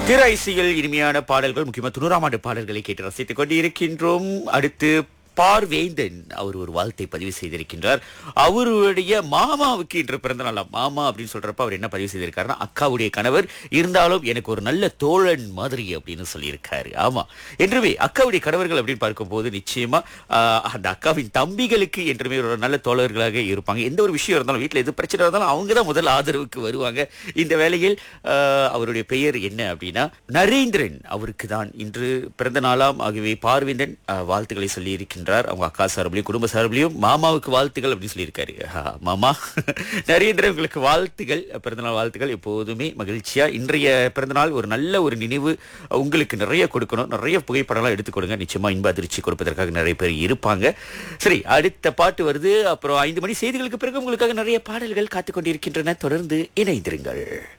திரை இசையில் இனிமையான பாடல்கள் முக்கியமா தொண்ணூறாம் ஆண்டு பாடல்களை கேட்டு ரசித்துக் கொண்டிருக்கின்றோம் அடுத்து பார்வேந்தன் அவர் ஒரு வாழ்த்தை பதிவு செய்திருக்கின்றார் அவருடைய மாமாவுக்கு இன்று பிறந்த நாளாம் மாமா அப்படின்னு சொல்றப்ப அவர் என்ன பதிவு செய்திருக்காருன்னா அக்காவுடைய கணவர் இருந்தாலும் எனக்கு ஒரு நல்ல தோழன் மாதிரி அப்படின்னு சொல்லியிருக்காரு ஆமா என்றுமே அக்காவுடைய கணவர்கள் அப்படின்னு பார்க்கும்போது நிச்சயமா ஆஹ், அந்த அக்காவின் தம்பிகளுக்கு என்றுமே ஒரு நல்ல தோழர்களாக இருப்பாங்க எந்த ஒரு விஷயம் இருந்தாலும் வீட்டில் எது பிரச்சனை இருந்தாலும் அவங்க தான் முதல் ஆதரவுக்கு வருவாங்க இந்த வேளையில் ஆஹ், அவருடைய பெயர் என்ன அப்படின்னா நரேந்திரன் அவருக்கு தான் இன்று பிறந்த நாளாம் ஆகவே பார்வேந்தன் ஆஹ், வாழ்த்துக்களை சொல்லி இருக்கின்றார் அவங்க அக்கா சார்பிலையும் குடும்ப சார்பிலையும் மாமாவுக்கு வாழ்த்துக்கள் அப்படின்னு சொல்லியிருக்காரு ஆஹ், மாமா நரேந்திரன் உங்களுக்கு வாழ்த்துகள் பிறந்தநாள் வாழ்த்துக்கள் எப்போதுமே மகிழ்ச்சியா இன்றைய பிறந்தநாள் ஒரு நல்ல ஒரு நினைவு உங்களுக்கு நிறைய கொடுக்கணும் நிறைய புகைப்படம்லாம் எடுத்து கொடுங்க நிச்சயமா இன்ப அதிர்ச்சி கொடுப்பதற்காக நிறைய பேர் இருப்பாங்க சரி அடுத்த பாட்டு வருது அப்புறம் ஐந்து மணி செய்திகளுக்கு பிறகு உங்களுக்காக நிறைய பாடல்கள் காத்துக் கொண்டிருக்கின்றன தொடர்ந்து இணைந்திருங்கள்